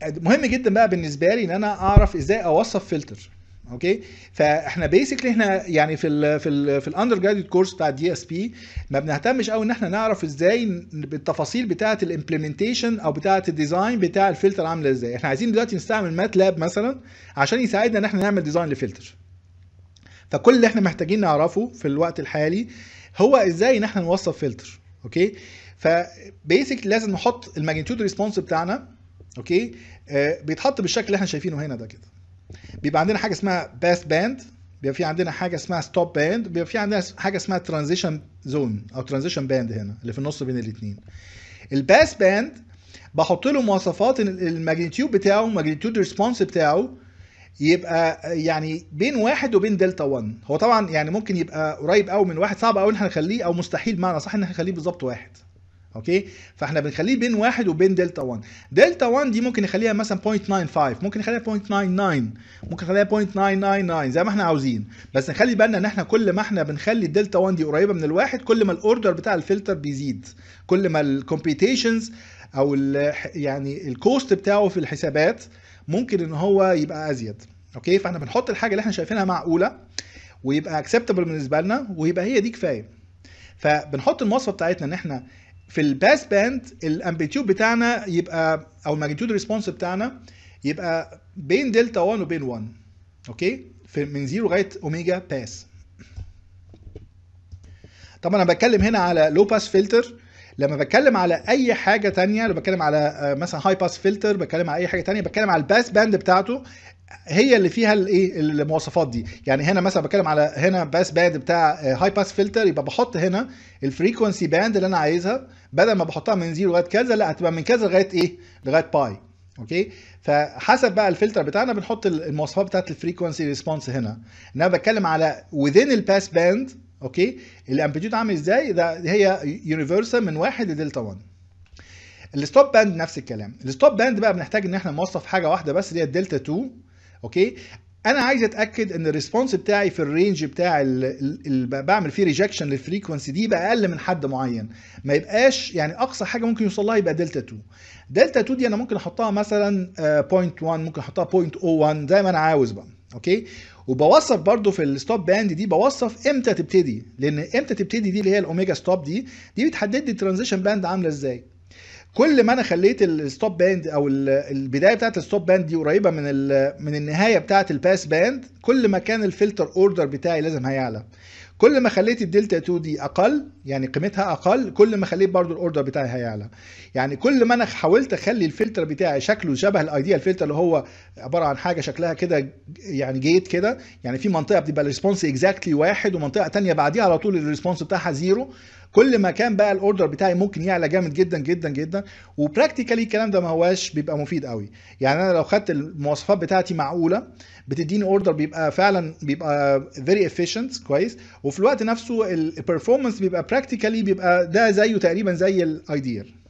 مهم جدا بقى بالنسبه لي ان انا اعرف ازاي اوصف فلتر اوكي فاحنا بيسكلي احنا يعني في ال في ال في الاندر جراديوت كورس بتاع الدي اس بي ما بنهتمش قوي ان احنا نعرف ازاي بالتفاصيل بتاعه الامبلمنتيشن او بتاعه الديزاين بتاع الفلتر عامله ازاي احنا عايزين دلوقتي نستعمل مات لاب مثلا عشان يساعدنا ان احنا نعمل ديزاين لفلتر فكل اللي احنا محتاجين نعرفه في الوقت الحالي هو ازاي ان احنا نوصف فلتر اوكي فبيسك لازم نحط الماجنتيود ريسبونس بتاعنا اوكي آه بيتحط بالشكل اللي احنا شايفينه هنا ده كده بيبقى عندنا حاجه اسمها باس باند بيبقى في عندنا حاجه اسمها ستوب باند بيبقى في عندنا حاجه اسمها ترانزيشن زون او ترانزيشن باند هنا اللي في النص بين الاثنين الباس باند بحط له مواصفات الماجنتيود بتاعه الماجنتيود ريسبونس بتاعه يبقى يعني بين واحد وبين دلتا 1 هو طبعا يعني ممكن يبقى قريب قوي من واحد صعب قوي ان احنا نخليه او مستحيل بمعنى صح ان احنا نخليه بالظبط واحد اوكي فاحنا بنخليه بين واحد وبين دلتا 1 دلتا 1 دي ممكن نخليها مثلا 0.95 ممكن نخليها 0.99 ممكن نخليها 0.999 زي ما احنا عاوزين بس نخلي بالنا ان احنا كل ما احنا بنخلي الدلتا 1 دي قريبه من الواحد كل ما الاوردر بتاع الفلتر بيزيد كل ما الكومبيتيشنز او ال يعني الكوست بتاعه في الحسابات ممكن ان هو يبقى ازيد اوكي فاحنا بنحط الحاجه اللي احنا شايفينها معقوله ويبقى اكسبتبل بالنسبه لنا ويبقى هي دي كفايه فبنحط المواصفه بتاعتنا ان احنا في الباس باند الامبليتيود بتاعنا يبقى او الماجنتيود ريسبونس بتاعنا يبقى بين دلتا 1 وبين 1 اوكي في من 0 لغايه اوميجا باس طبعا انا بتكلم هنا على لو باس فلتر لما بتكلم على اي حاجه تانية لو بتكلم على مثلا هاي باس فلتر بتكلم على اي حاجه تانية بتكلم على الباس باند بتاعته هي اللي فيها الايه المواصفات دي يعني هنا مثلا بتكلم على هنا باس باند بتاع هاي باس فلتر يبقى بحط هنا الفريكونسي باند اللي انا عايزها بدل ما بحطها من زيرو لغايه كذا لا هتبقى من كذا لغايه ايه لغايه باي اوكي فحسب بقى الفلتر بتاعنا بنحط المواصفات بتاعت الفريكونسي ريسبونس هنا ان انا بتكلم على within الباس باند اوكي الامبليتيود عامل ازاي ده هي يونيفرسال من واحد لدلتا 1 الستوب باند نفس الكلام الستوب باند بقى بنحتاج ان احنا نوصف حاجه واحده بس اللي هي الدلتا 2 اوكي انا عايز اتاكد ان الريسبونس بتاعي في الرينج بتاع اللي بعمل فيه ريجكشن للفريكونسي دي يبقى اقل من حد معين ما يبقاش يعني اقصى حاجه ممكن يوصل لها يبقى دلتا 2 دلتا 2 دي انا ممكن احطها مثلا 0.1 ممكن احطها 0.01 زي ما انا عاوز بقى اوكي وبوصف برضو في الستوب باند دي بوصف امتى تبتدي لان امتى تبتدي دي اللي هي الاوميجا ستوب دي دي بتحدد لي الترانزيشن باند عامله ازاي كل ما انا خليت الستوب باند او البدايه بتاعت الستوب باند دي قريبه من من النهايه بتاعت الباس باند كل ما كان الفلتر اوردر بتاعي لازم هيعلى كل ما خليت الدلتا 2 دي اقل يعني قيمتها اقل كل ما خليت برضو الاوردر بتاعي هيعلى يعني كل ما انا حاولت اخلي الفلتر بتاعي شكله شبه الايديال فلتر اللي هو عباره عن حاجه شكلها كده يعني جيت كده يعني في منطقه بتبقى الريسبونس اكزاكتلي واحد ومنطقه تانية بعديها على طول الريسبونس بتاعها زيرو كل ما كان بقى الاوردر بتاعي ممكن يعلى جامد جدا جدا جدا وبراكتيكالي الكلام ده ما هواش بيبقى مفيد قوي يعني انا لو خدت المواصفات بتاعتي معقوله بتديني اوردر بيبقى فعلا بيبقى فيري افيشنت كويس وفي الوقت نفسه البرفورمانس بيبقى براكتيكالي بيبقى ده زيه تقريبا زي الايديال